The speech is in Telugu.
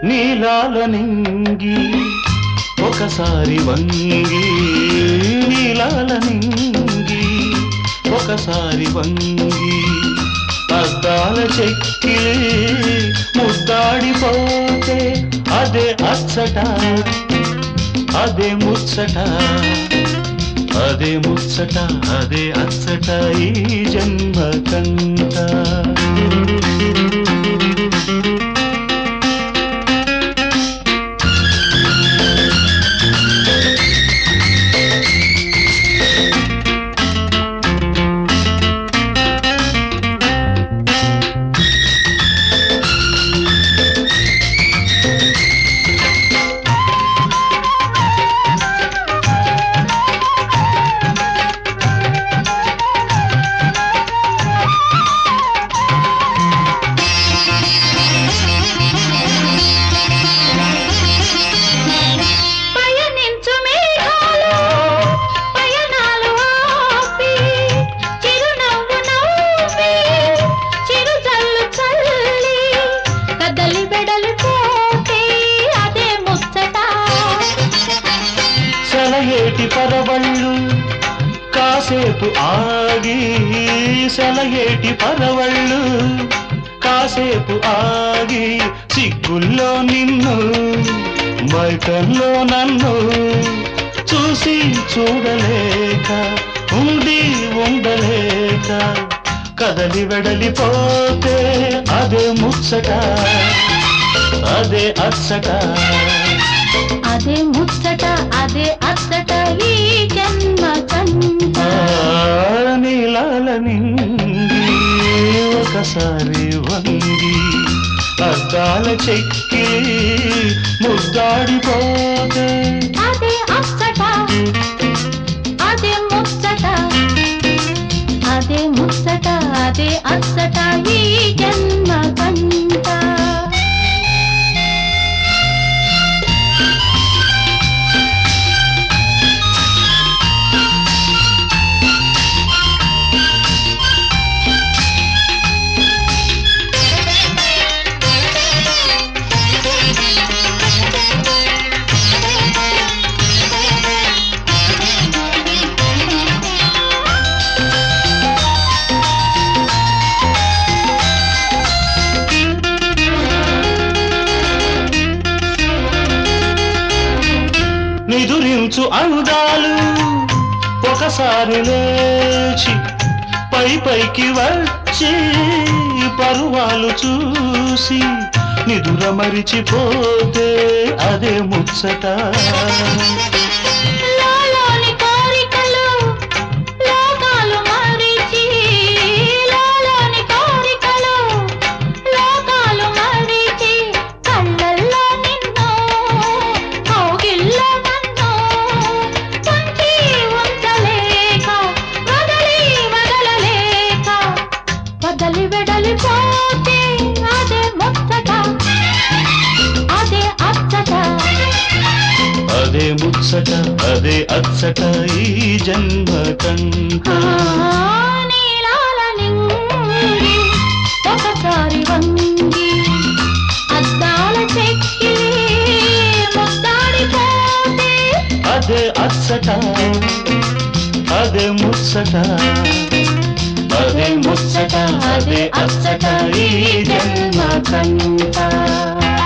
నీలాల నింగి ఒకసారి వంగి నీలాల నింగి ఒకసారి వంగి అద్దాల చెక్కిలి ముద్దాడిపోతే అదే అచ్చట అదే ముచ్చట అదే ముచ్చట అదే అచ్చట ఈ జన్మ కంట పయనించు మేఘాలు పయనాలు ఆపి చిరునవ్వు నవ్వి చిరుజల్లు చల్లి కదలి బెడలు పోతే అదే ముచ్చట సెలయేటి పరవళ్ళు కాసేపు ఆగి సెలయేటి పరవళ్ళు కాసేపు ఆగి సిగ్గుల్లో నిన్ను మైకల్లో నన్ను చూసి చూడలేక ఉండి ఉండలేక కదలి వెడలిపోతే అదే ముచ్చట అదే అచ్చట అదే ముచ్చట అదే అచ్చట ఈ జన్మ కంట ఆ నీలాల నింగి ఒకసారి వంగి అద్దాల చెక్కి ముద్దాడిపోతే అదే అచ్చట అదే ముచ్చట అదే ముచ్చట అదే అచ్చట ఈ జన్మ కంట నిదురించు అందాలు ఒకసారి లేచి పై పైకి వచ్చి పరువాలు చూసి నిదుర మరిచిపోతే అదే ముచ్చట లోలోని కోరికలు లోకాలు మరిచి లోలోని కోరికలు లోకాలు మరిచి కళ్ళల్లో నిన్ను కౌగిల్లో నన్ను పంచి ఉంచలేక వదలి వదలలేక వదలి వెడలిపోతే అదే ముచ్చట అదే అచ్చట అదే ముచ్చట అదే అచ్చట ఈ జన్మ కంట నీలాల నింగి ఒకసారి వంగి అద్దాల చెక్కి ముద్దాడిపోతే అదే అచ్చట అదే ముచ్చట అదే ముచ్చట అదే అచ్చట ఈ జన్మ కంట